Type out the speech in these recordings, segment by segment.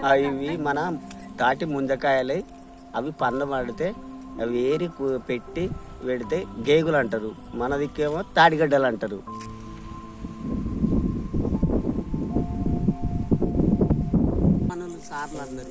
ఆ, ఇవి మన తాటి ముంజకాయలై అవి పండ్లు పడితే అవి ఏరి కు- పెట్టి పెడితే గేగులు అంటారు మన దిక్కేమో తాడిగడ్డలు అంటారు మనలు సార్లు అందరు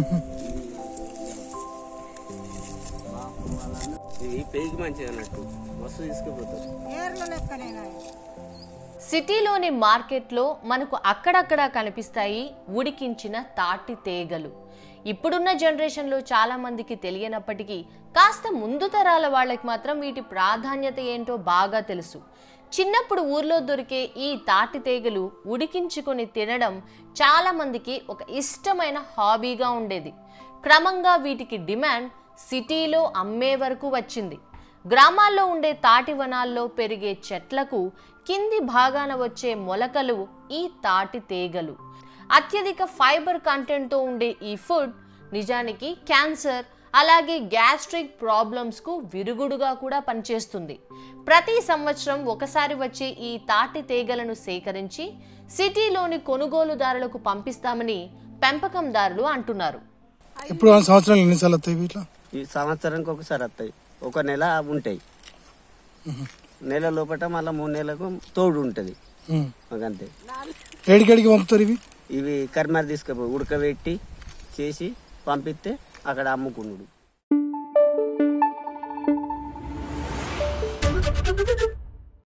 ఇవి పేగి మంచిది అన్నట్టు మస్తు తీసుకుపోతారు ఏర్ల లెక్కనేనా సిటీలోని మార్కెట్లో మనకు అక్కడక్కడ కనిపిస్తాయి ఉడికించిన తాటి తేగలు ఇప్పుడున్న జనరేషన్లో చాలా మందికి తెలియనప్పటికీ కాస్త ముందు తరాల వాళ్ళకి మాత్రం వీటి ప్రాధాన్యత ఏంటో బాగా తెలుసు చిన్నప్పుడు ఊర్లో దొరికే ఈ తాటి తేగలు ఉడికించుకొని తినడం చాలా మందికి ఒక ఇష్టమైన హాబీగా ఉండేది క్రమంగా వీటికి డిమాండ్ సిటీలో అమ్మే వరకు వచ్చింది గ్రామాల్లో ఉండే తాటి వనాల్లో పెరిగే చెట్లకు కింది భాగాన వచ్చే మొలకలు ఈ తాటి తేగలు అత్యధిక ఫైబర్ కంటెంట్తో ఉండే ఈ ఫుడ్ నిజానికి క్యాన్సర్ అలాగే గ్యాస్ట్రిక్ ప్రాబ్లమ్స్కు విరుగుడుగా కూడా పనిచేస్తుంది ప్రతి సంవత్సరం ఒకసారి వచ్చే ఈ తాటి తేగలను సేకరించి సిటీలోని కొనుగోలుదారులకు పంపిస్తామని పెంపకందారులు అంటున్నారు ఇప్పుడు ఆ సంవత్సరాలు ఎన్నిసార్లు వస్తాయి ఇట్లా ఈ సంవత్సరానికి ఒకసారి వస్తాయి ఒక నెల ఉంటాయి నెల లోపల మళ్ళీ మూడు నెలలకు తోడు ఉంటుంది ఉమ్. మాకంతే ఏడికేడికి పంపుతారు ఇవి ఇవి కర్మర్ తీసుకుపోయి ఉడకబెట్టి చేసి పంపిస్తే అక్కడ అమ్ముకున్నాడు